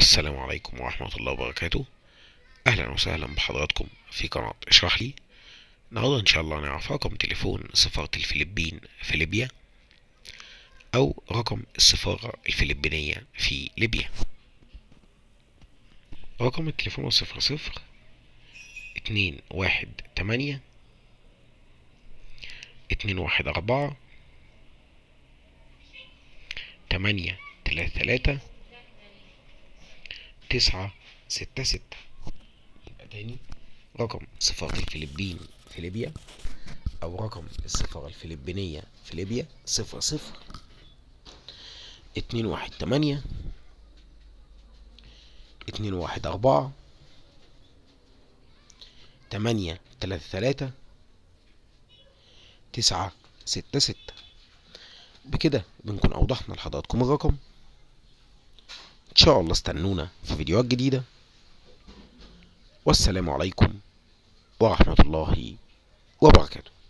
السلام عليكم ورحمة الله وبركاته أهلا وسهلا بحضراتكم في قناة اشرح لي النهاردة إن شاء الله نعرف رقم تليفون سفارة الفلبين في ليبيا أو رقم السفارة الفلبينية في ليبيا رقم التليفون صفر صفر اتنين واحد تمانية اتنين واحد أربعة تمانية تلاتة تلاتة تسعة ستة ستة يبقى تاني رقم سفارة الفلبين في ليبيا أو رقم السفارة الفلبينية في ليبيا صفر صفر اتنين واحد تمانية اتنين واحد أربعة تمانية تلاتة تلاتة تسعة ستة ستة بكده بنكون أوضحنا لحضراتكم الرقم إن شاء الله استنونا في فيديوهات جديدة والسلام عليكم ورحمة الله وبركاته